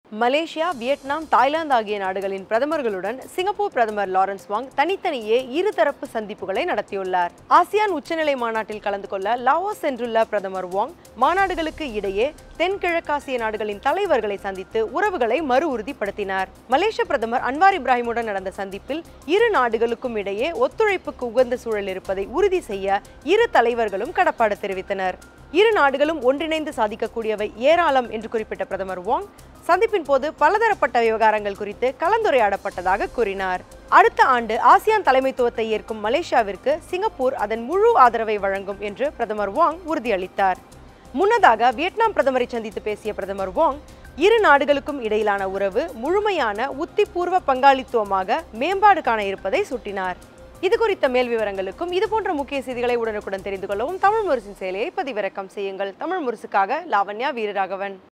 Malaysia Vietnam Thailand ஆகிய நாடுகளின் பிரதமர்களுடன் Singapore பிரதமர் லாரன்ஸ் வாங் தனித்தனியே இருதரப்பு சந்திப்புகளை நடத்தியுள்ளார் ஆசியான் உச்சநிலை மாநாட்டில் கலந்து கொள்ள லாவோஸ் சென்றுள்ள பிரதமர் வாங் மாநாடுகளுக்கு இடையே தென்கிழக்காசிய நாடுகளின் தலைவர்களை சந்தித்து உறவுகளை மறு உறுதிப்படுத்தினார் மலேசிய பிரதமர் அன்வார் இப்ராஹிமுடன் நடந்த சந்திப்பில் இரு நாடுகளுக்கும் இடையே ஒத்துழைப்புக்கு உகந்த சூழல் இருப்பதை உறுதி செய்ய இரு தலைவர்களும் கடப்பாடு தெரிவித்தனர் இரு நாடுகளும் ஒன்றிணைந்து சாதிக்கக்கூடியவை ஏராளம் என்று குறிப்பிட்ட பிரதமர் வாங் சந்திப்பின் போது பலதரப்பட்ட விவகாரங்கள் குறித்து கலந்துரையாடப்பட்டதாக கூறினார் அடுத்த ஆண்டு ஆசியான் தலைமைத்துவத்தை ஏற்கும் மலேசியாவிற்கு சிங்கப்பூர் அதன் முழு ஆதரவை வழங்கும் என்று பிரதமர் வாங் உறுதியளித்தார் முன்னதாக வியட்நாம் பிரதமரை சந்தித்து பேசிய பிரதமர் வாங் இரு நாடுகளுக்கும் இடையிலான உறவு முழுமையான உத்திபூர்வ பங்காளித்துவமாக மேம்பாடு காண இருப்பதை சுட்டினார் இது குறித்த மேல் விவரங்களுக்கும் இது போன்ற முக்கிய செய்திகளை உடனுக்குடன் தெரிந்து கொள்ளவும் தமிழ் முரசின் செயலியை பதிவிறக்கம் செய்யுங்கள் தமிழ் முரசுக்காக லாவண்யா வீரராகவன்